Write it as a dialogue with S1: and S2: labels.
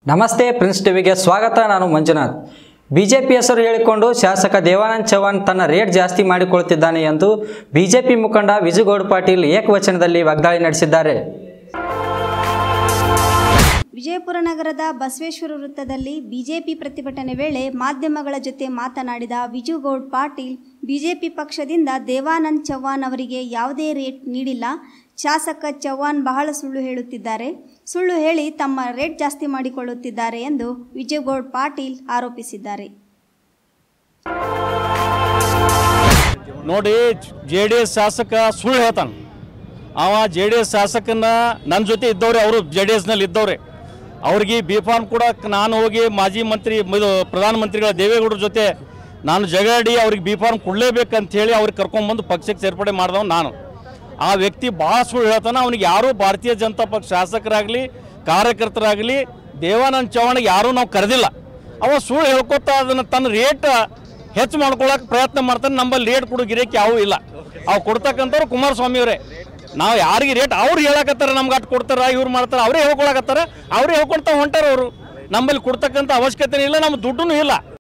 S1: ನಮಸ್ತೆ ಪ್ರಿನ್ಸ್ ಟಿವಿಗೆ ಸ್ವಾಗತ ನಾನು ಮಂಜುನಾಥ್ ಬಿಜೆಪಿ ಹೆಸರು ಹೇಳಿಕೊಂಡು ಶಾಸಕ ದೇವಾನಂದ್ ಚೌಹಾಣ್ ತನ್ನ ರೇಟ್ ಜಾಸ್ತಿ ಮಾಡಿಕೊಳ್ಳುತ್ತಿದ್ದಾನೆ ಎಂದು ಬಿಜೆಪಿ ಮುಖಂಡ ವಿಜುಗೌಡ ಪಾಟೀಲ್ ಏಕವಚನದಲ್ಲಿ ವಾಗ್ದಾಳಿ ನಡೆಸಿದ್ದಾರೆ
S2: ವಿಜಯಪುರ ನಗರದ ಬಸವೇಶ್ವರ ವೃತ್ತದಲ್ಲಿ ಬಿಜೆಪಿ ಪ್ರತಿಭಟನೆ ವೇಳೆ ಮಾಧ್ಯಮಗಳ ಜೊತೆ ಮಾತನಾಡಿದ ವಿಜುಗೌಡ್ ಪಾಟೀಲ್ ಬಿಜೆಪಿ ಪಕ್ಷದಿಂದ ದೇವಾನಂದ್ ಚವ್ಹಾಣ್ ಅವರಿಗೆ ಯಾವುದೇ ರೇಟ್ ನೀಡಿಲ್ಲ ಶಾಸಕ ಚವ್ಹಾಣ್ ಬಹಳ ಸುಳ್ಳು ಹೇಳುತ್ತಿದ್ದಾರೆ ಸುಳ್ಳು ಹೇಳಿ ತಮ್ಮ ರೇಟ್ ಜಾಸ್ತಿ ಮಾಡಿಕೊಳ್ಳುತ್ತಿದ್ದಾರೆ ಎಂದು ವಿಜಯಗೌಡ್ ಪಾಟೀಲ್ ಆರೋಪಿಸಿದ್ದಾರೆ
S3: ನೋಡಿ ಜೆ ಡಿ ಎಸ್ ಶಾಸಕ ಸುಳ್ಳು ಹೇಳ್ತಾನೆ ಅವ ಜೆ ಡಿ ಎಸ್ ಶಾಸಕನ ನನ್ನ ಜೊತೆ ಇದ್ದವ್ರೆ ಅವರು ಜೆ ಡಿ ಎಸ್ನಲ್ಲಿ ಇದ್ದವ್ರೆ ಅವ್ರಿಗೆ ಬಿ ಫಾರ್ಮ್ ಕೂಡ ನಾನು ಹೋಗಿ ಮಾಜಿ ಮಂತ್ರಿ ಇದು ಪ್ರಧಾನಮಂತ್ರಿಗಳ ದೇವೇಗೌಡರ ಜೊತೆ ನಾನು ಜಗಾಡಿ ಅವ್ರಿಗೆ ಬಿ ಫಾರ್ಮ್ ಕೊಡಲೇಬೇಕಂತ ಹೇಳಿ ಅವ್ರಿಗೆ ಕರ್ಕೊಂಡ್ಬಂದು ಪಕ್ಷಕ್ಕೆ ಸೇರ್ಪಡೆ ಮಾಡಿದವ್ ನಾನು ಆ ವ್ಯಕ್ತಿ ಭಾಳ ಸುಳ್ಳು ಹೇಳ್ತಾನೆ ಅವನಿಗೆ ಯಾರೂ ಭಾರತೀಯ ಜನತಾ ಪಕ್ಷ ಶಾಸಕರಾಗಲಿ ಕಾರ್ಯಕರ್ತರಾಗಲಿ ದೇವಾನಂದ್ ಚೌಹಾಣ್ಗೆ ಯಾರೂ ನಾವು ಕರೆದಿಲ್ಲ ಅವ ಸುಳ್ಳು ಹೇಳ್ಕೊತಾ ಅದನ್ನು ತನ್ನ ರೇಟ್ ಹೆಚ್ಚು ಮಾಡ್ಕೊಳಕ್ಕೆ ಪ್ರಯತ್ನ ಮಾಡ್ತಾನೆ ನಮ್ಮಲ್ಲಿ ರೇಟ್ ಕೊಡೋ ಗಿರಕ್ಕೆ ಯಾವೂ ಇಲ್ಲ ಅವು ಕೊಡ್ತಕ್ಕಂಥವ್ರು ಕುಮಾರಸ್ವಾಮಿ ಅವರೇ ನಾವು ಯಾರಿಗೆ ರೇಟ್ ಅವ್ರು ಹೇಳಕತ್ತಾರ ನಮ್ಗೆ ಅಟ್ಟು ಕೊಡ್ತಾರ ಇವ್ರು ಮಾಡ್ತಾರ ಅವರೇ ಹೇಳ್ಕೊಳಕತ್ತಾರ ಅವರೇ ಹೇಳ್ಕೊಳ್ತಾ ಹೊಂಟಾರ ಅವರು ನಮ್ಮಲ್ಲಿ ಕೊಡ್ತಕ್ಕಂಥ ಅವಶ್ಯಕತೆ ಇಲ್ಲ ನಮ್ಮ ದುಡ್ಡು ಇಲ್ಲ